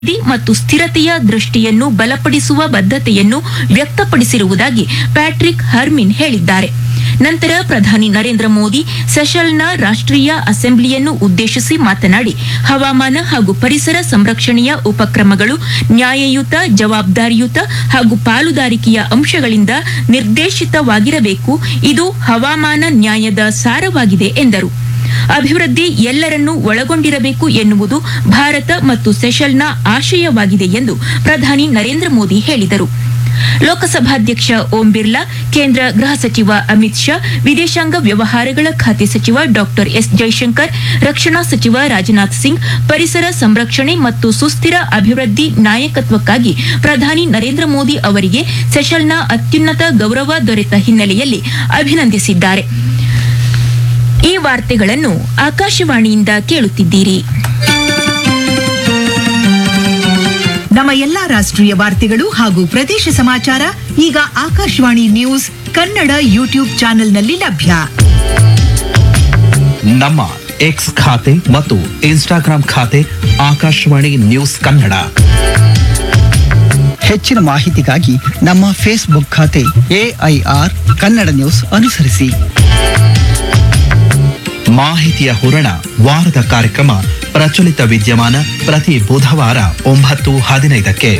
ಅಭಿವೃದ್ಧಿ ಮತ್ತು ಸ್ಥಿರತೆಯ ದೃಷ್ಟಿಯನ್ನು ಬಲಪಡಿಸುವ ಬದ್ಧತೆಯನ್ನು ವ್ಯಕ್ತಪಡಿಸಿರುವುದಾಗಿ ಪ್ಯಾಟ್ರಿಕ್ ಹರ್ಮಿನ್ ಹೇಳಿದ್ದಾರೆ ನಂತರ ಪ್ರಧಾನಿ ನರೇಂದ್ರ ಮೋದಿ ಸೆಷಲ್ನ ರಾಷ್ಟ್ರೀಯ ಅಸೆಂಬ್ಲಿಯನ್ನು ಉದ್ದೇಶಿಸಿ ಮಾತನಾಡಿ ಹವಾಮಾನ ಹಾಗೂ ಪರಿಸರ ಸಂರಕ್ಷಣೆಯ ಉಪಕ್ರಮಗಳು ನ್ಯಾಯಯುತ ಜವಾಬ್ದಾರಿಯುತ ಹಾಗೂ ಪಾಲುದಾರಿಕೆಯ ಅಂಶಗಳಿಂದ ನಿರ್ದೇಶಿತವಾಗಿರಬೇಕು ಇದು ಹವಾಮಾನ ನ್ಯಾಯದ ಸಾರವಾಗಿದೆ ಎಂದರು ಅಭಿವೃದ್ಧಿ ಎಲ್ಲರನ್ನೂ ಒಳಗೊಂಡಿರಬೇಕು ಎನ್ನುವುದು ಭಾರತ ಮತ್ತು ಸೆಷಲ್ನ ಆಶಯವಾಗಿದೆ ಎಂದು ಪ್ರಧಾನಿ ನರೇಂದ್ರ ಮೋದಿ ಹೇಳಿದರು ಲೋಕಸಭಾಧ್ಯಕ್ಷ ಓಂ ಬಿರ್ಲಾ ಕೇಂದ್ರ ಗೃಹ ಸಚಿವ ಅಮಿತ್ ಶಾ ವಿದೇಶಾಂಗ ವ್ಯವಹಾರಗಳ ಖಾತೆ ಸಚಿವ ಡಾಕ್ಟರ್ ಎಸ್ ಜೈಶಂಕರ್ ರಕ್ಷಣಾ ಸಚಿವ ರಾಜನಾಥ್ ಸಿಂಗ್ ಪರಿಸರ ಸಂರಕ್ಷಣೆ ಮತ್ತು ಸುಸ್ಥಿರ ಅಭಿವೃದ್ಧಿ ನಾಯಕತ್ವಕ್ಕಾಗಿ ಪ್ರಧಾನಿ ನರೇಂದ್ರ ಮೋದಿ ಅವರಿಗೆ ಸೆಷಲ್ನ ಅತ್ಯುನ್ನತ ಗೌರವ ದೊರೆತ ಹಿನ್ನೆಲೆಯಲ್ಲಿ ಅಭಿನಂದಿಸಿದ್ದಾರೆ ಈ ವಾರ್ತೆಗಳನ್ನು ಆಕಾಶವಾಣಿಯಿಂದ ಕೇಳುತ್ತಿದ್ದೀರಿ ನಮ್ಮ ಎಲ್ಲಾ ರಾಷ್ಟ್ರೀಯ ವಾರ್ತೆಗಳು ಹಾಗೂ ಪ್ರದೇಶ ಸಮಾಚಾರ ಈಗ ಆಕಾಶವಾಣಿ ನ್ಯೂಸ್ ಕನ್ನಡ ಯೂಟ್ಯೂಬ್ ಚಾನೆಲ್ನಲ್ಲಿ ಲಭ್ಯ ನಮ್ಮ ಎಕ್ಸ್ ಖಾತೆ ಮತ್ತು ಇನ್ಸ್ಟಾಗ್ರಾಂ ಖಾತೆ ಆಕಾಶವಾಣಿ ನ್ಯೂಸ್ ಕನ್ನಡ ಹೆಚ್ಚಿನ ಮಾಹಿತಿಗಾಗಿ ನಮ್ಮ ಫೇಸ್ಬುಕ್ ಖಾತೆ ಎಐಆರ್ ಕನ್ನಡ ನ್ಯೂಸ್ ಅನುಸರಿಸಿ ಮಾಹಿತಿಯ ಹೂರಣ ವಾರದ ಕಾರ್ಯಕ್ರಮ ಪ್ರಚಲಿತ ವಿದ್ಯಮಾನ ಪ್ರತಿ ಬುಧವಾರ ಒಂಬತ್ತು ಹದಿನೈದಕ್ಕೆ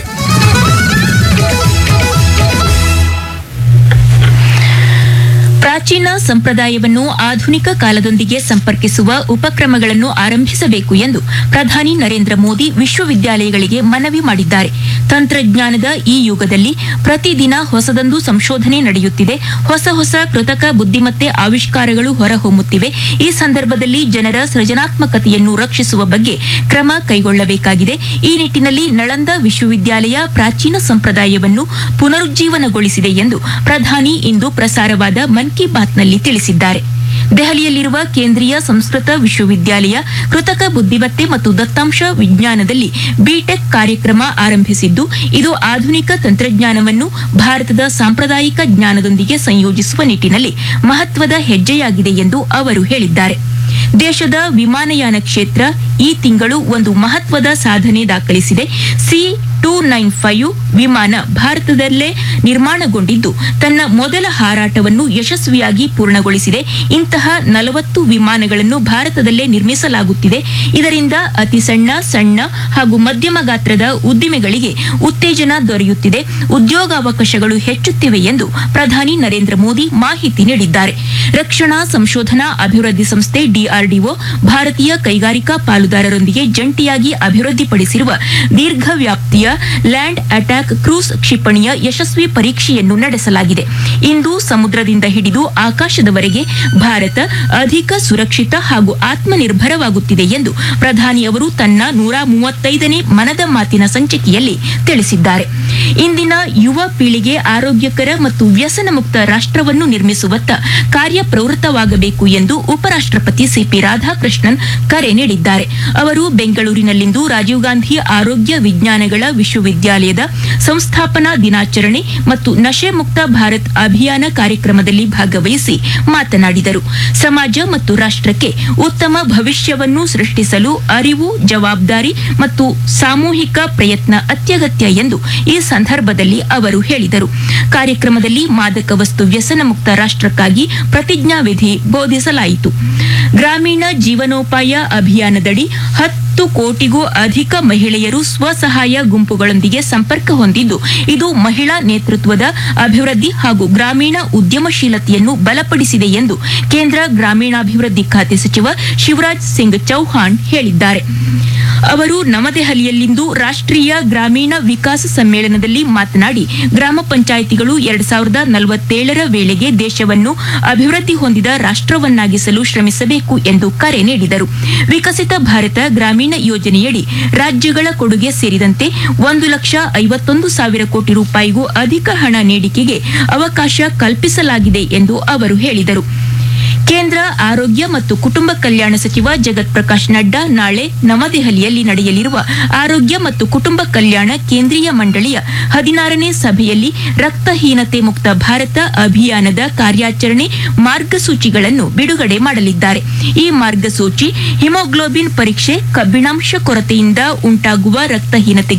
ಪ್ರಾಚೀನ ಸಂಪ್ರದಾಯವನ್ನು ಆಧುನಿಕ ಕಾಲದೊಂದಿಗೆ ಸಂಪರ್ಕಿಸುವ ಉಪಕ್ರಮಗಳನ್ನು ಆರಂಭಿಸಬೇಕು ಎಂದು ಪ್ರಧಾನಿ ನರೇಂದ್ರ ಮೋದಿ ವಿಶ್ವವಿದ್ಯಾಲಯಗಳಿಗೆ ಮನವಿ ಮಾಡಿದ್ದಾರೆ ತಂತ್ರಜ್ಞಾನದ ಈ ಯುಗದಲ್ಲಿ ಪ್ರತಿದಿನ ಹೊಸದೊಂದು ಸಂಶೋಧನೆ ನಡೆಯುತ್ತಿದೆ ಹೊಸ ಹೊಸ ಕೃತಕ ಬುದ್ಧಿಮತ್ತೆ ಆವಿಷ್ಕಾರಗಳು ಹೊರಹೊಮ್ಮುತ್ತಿವೆ ಈ ಸಂದರ್ಭದಲ್ಲಿ ಜನರ ಸೃಜನಾತ್ಮಕತೆಯನ್ನು ರಕ್ಷಿಸುವ ಬಗ್ಗೆ ಕ್ರಮ ಕೈಗೊಳ್ಳಬೇಕಾಗಿದೆ ಈ ನಿಟ್ಟಿನಲ್ಲಿ ನಳಂದ ವಿಶ್ವವಿದ್ಯಾಲಯ ಪ್ರಾಚೀನ ಸಂಪ್ರದಾಯವನ್ನು ಪುನರುಜ್ಜೀವನಗೊಳಿಸಿದೆ ಎಂದು ಪ್ರಧಾನಿ ಇಂದು ಪ್ರಸಾರವಾದ ಮನ್ ಕಿ ಬಾತ್ನಲ್ಲಿ ತಿಳಿಸಿದ್ದಾರೆ ದೆಹಲಿಯಲ್ಲಿರುವ ಕೇಂದ್ರೀಯ ಸಂಸ್ಕೃತ ವಿಶ್ವವಿದ್ಯಾಲಯ ಕೃತಕ ಬುದ್ಧಿಮತ್ತೆ ಮತ್ತು ದತ್ತಾಂಶ ವಿಜ್ಞಾನದಲ್ಲಿ ಬಿಟೆಕ್ ಕಾರ್ಯಕ್ರಮ ಆರಂಭಿಸಿದ್ದು ಇದು ಆಧುನಿಕ ತಂತ್ರಜ್ಞಾನವನ್ನು ಭಾರತದ ಸಾಂಪ್ರದಾಯಿಕ ಜ್ಞಾನದೊಂದಿಗೆ ಸಂಯೋಜಿಸುವ ನಿಟ್ಟಿನಲ್ಲಿ ಮಹತ್ವದ ಹೆಜ್ಜೆಯಾಗಿದೆ ಎಂದು ಅವರು ಹೇಳಿದ್ದಾರೆ ದೇಶದ ವಿಮಾನಯಾನ ಕ್ಷೇತ್ರ ಈ ತಿಂಗಳು ಒಂದು ಮಹತ್ವದ ಸಾಧನೆ ದಾಖಲಿಸಿದೆ ಸಿ ಟೂ ನೈನ್ ಫೈವ್ ವಿಮಾನ ಭಾರತದಲ್ಲೇ ನಿರ್ಮಾಣಗೊಂಡಿದ್ದು ತನ್ನ ಮೊದಲ ಹಾರಾಟವನ್ನು ಯಶಸ್ವಿಯಾಗಿ ಪೂರ್ಣಗೊಳಿಸಿದೆ ಇಂತಹ ನಲವತ್ತು ವಿಮಾನಗಳನ್ನು ಭಾರತದಲ್ಲೇ ನಿರ್ಮಿಸಲಾಗುತ್ತಿದೆ ಇದರಿಂದ ಅತಿ ಸಣ್ಣ ಸಣ್ಣ ಹಾಗೂ ಮಧ್ಯಮ ಗಾತ್ರದ ಉದ್ದಿಮೆಗಳಿಗೆ ಉತ್ತೇಜನ ದೊರೆಯುತ್ತಿದೆ ಉದ್ಯೋಗಾವಕಾಶಗಳು ಹೆಚ್ಚುತ್ತಿವೆ ಎಂದು ಪ್ರಧಾನಿ ನರೇಂದ್ರ ಮೋದಿ ಮಾಹಿತಿ ನೀಡಿದ್ದಾರೆ ರಕ್ಷಣಾ ಸಂಶೋಧನಾ ಅಭಿವೃದ್ಧಿ ಸಂಸ್ಥೆ ಡಿಆರ್ಡಿಒ ಭಾರತೀಯ ಕೈಗಾರಿಕಾ ಪಾಲುದಾರರೊಂದಿಗೆ ಜಂಟಿಯಾಗಿ ಅಭಿವೃದ್ಧಿಪಡಿಸಿರುವ ದೀರ್ಘವ್ಯಾಪ್ತಿಯ ಲ್ಯಾಂಡ್ ಅಟ್ಯಾಕ್ ಕ್ರೂಸ್ ಕ್ಷಿಪಣಿಯ ಯಶಸ್ವಿ ಪರೀಕ್ಷೆಯನ್ನು ನಡೆಸಲಾಗಿದೆ ಇಂದು ಸಮುದ್ರದಿಂದ ಹಿಡಿದು ಆಕಾಶದವರೆಗೆ ಭಾರತ ಅಧಿಕ ಸುರಕ್ಷಿತ ಹಾಗೂ ಆತ್ಮನಿರ್ಭರವಾಗುತ್ತಿದೆ ಎಂದು ಪ್ರಧಾನಿ ಅವರು ತನ್ನ ನೂರ ಮೂವತ್ತೈದನೇ ಮನದ ಮಾತಿನ ಸಂಚಿಕೆಯಲ್ಲಿ ತಿಳಿಸಿದ್ದಾರೆ ಇಂದಿನ ಯುವ ಪೀಳಿಗೆ ಆರೋಗ್ಯಕರ ಮತ್ತು ವ್ಯಸನ ಮುಕ್ತ ರಾಷ್ಟ್ರವನ್ನು ನಿರ್ಮಿಸುವತ್ತ ಕಾರ್ಯಪ್ರವೃತ್ತವಾಗಬೇಕು ಎಂದು ಉಪರಾಷ್ಟ್ರಪತಿ ಸಿಪಿ ರಾಧಾಕೃಷ್ಣನ್ ಕರೆ ನೀಡಿದ್ದಾರೆ ಅವರು ಬೆಂಗಳೂರಿನಲ್ಲಿಂದು ರಾಜೀವ್ ಗಾಂಧಿ ಆರೋಗ್ಯ ವಿಜ್ಞಾನಗಳ ವಿಶ್ವವಿದ್ಯಾಲಯದ ಸಂಸ್ಥಾಪನಾ ದಿನಾಚರಣೆ ಮತ್ತು ನಶೆ ಮುಕ್ತ ಭಾರತ್ ಅಭಿಯಾನ ಕಾರ್ಯಕ್ರಮದಲ್ಲಿ ಭಾಗವಹಿಸಿ ಮಾತನಾಡಿದರು ಸಮಾಜ ಮತ್ತು ರಾಷ್ಟ್ರಕ್ಕೆ ಉತ್ತಮ ಭವಿಷ್ಯವನ್ನು ಸೃಷ್ಟಿಸಲು ಅರಿವು ಜವಾಬ್ದಾರಿ ಮತ್ತು ಸಾಮೂಹಿಕ ಪ್ರಯತ್ನ ಅತ್ಯಗತ್ಯ ಎಂದು ಈ ಸಂದರ್ಭದಲ್ಲಿ ಅವರು ಹೇಳಿದರು ಕಾರ್ಯಕ್ರಮದಲ್ಲಿ ಮಾದಕ ವಸ್ತು ವ್ಯಸನ ಮುಕ್ತ ರಾಷ್ಟ್ರಕ್ಕಾಗಿ ಪ್ರತಿಜ್ಞಾವಿಧಿ ಬೋಧಿಸಲಾಯಿತು ಗ್ರಾಮೀಣ ಜೀವನೋಪಾಯ ಅಭಿಯಾನದಡಿ ಹತ್ತು ಕೋಟಿಗೂ ಅಧಿಕ ಮಹಿಳೆಯರು ಸ್ವಸಹಾಯ ಗುಂಪುಗಳೊಂದಿಗೆ ಸಂಪರ್ಕ ಹೊಂದಿದ್ದು ಇದು ಮಹಿಳಾ ನೇತೃತ್ವದ ಅಭಿವೃದ್ಧಿ ಹಾಗೂ ಗ್ರಾಮೀಣ ಉದ್ಯಮಶೀಲತೆಯನ್ನು ಬಲಪಡಿಸಿದೆ ಎಂದು ಕೇಂದ್ರ ಗ್ರಾಮೀಣಾಭಿವೃದ್ಧಿ ಖಾತೆ ಸಚಿವ ಶಿವರಾಜ್ ಸಿಂಗ್ ಚೌಹಾಣ್ ಹೇಳಿದ್ದಾರೆ ಅವರು ನವದೆಹಲಿಯಲ್ಲಿಂದು ರಾಷ್ಟ್ರೀಯ ಗ್ರಾಮೀಣ ವಿಕಾಸ ಸಮ್ಮೇಳನದಲ್ಲಿ ಮಾತನಾಡಿ ಗ್ರಾಮ ಪಂಚಾಯಿತಿಗಳು ಎರಡ್ ಸಾವಿರದ ನಲವತ್ತೇಳರ ವೇಳೆಗೆ ದೇಶವನ್ನು ಅಭಿವೃದ್ಧಿ ಹೊಂದಿದ ರಾಷ್ಟ್ರವನ್ನಾಗಿಸಲು ಶ್ರಮಿಸಬೇಕು ಎಂದು ಕರೆ ನೀಡಿದರು ವಿಕಸಿತ ಭಾರತ ಗ್ರಾಮೀಣ ಯೋಜನೆಯಡಿ ರಾಜ್ಯಗಳ ಕೊಡುಗೆ ಸೇರಿದಂತೆ ಒಂದು ಲಕ್ಷ ಐವತ್ತೊಂದು ಸಾವಿರ ಕೋಟಿ ರೂಪಾಯಿಗೂ ಅಧಿಕ ಹಣ ನೀಡಿಕೆಗೆ ಅವಕಾಶ ಕಲ್ಪಿಸಲಾಗಿದೆ ಎಂದು ಅವರು ಹೇಳಿದರು ಕೇಂದ್ರ ಆರೋಗ್ಯ ಮತ್ತು ಕುಟುಂಬ ಕಲ್ಯಾಣ ಸಚಿವ ಜಗತ್ ಪ್ರಕಾಶ್ ನಡ್ಡಾ ನಾಳೆ ನವದೆಹಲಿಯಲ್ಲಿ ನಡೆಯಲಿರುವ ಆರೋಗ್ಯ ಮತ್ತು ಕುಟುಂಬ ಕಲ್ಯಾಣ ಕೇಂದ್ರೀಯ ಮಂಡಳಿಯ ಹದಿನಾರನೇ ಸಭೆಯಲ್ಲಿ ರಕ್ತಹೀನತೆ ಮುಕ್ತ ಭಾರತ ಅಭಿಯಾನದ ಕಾರ್ಯಾಚರಣೆ ಮಾರ್ಗಸೂಚಿಗಳನ್ನು ಬಿಡುಗಡೆ ಮಾಡಲಿದ್ದಾರೆ ಈ ಮಾರ್ಗಸೂಚಿ ಹಿಮೋಗ್ಲೋಬಿನ್ ಪರೀಕ್ಷೆ ಕಬ್ಬಿಣಾಂಶ ಕೊರತೆಯಿಂದ ಉಂಟಾಗುವ ರಕ್ತಹೀನತೆಗೆ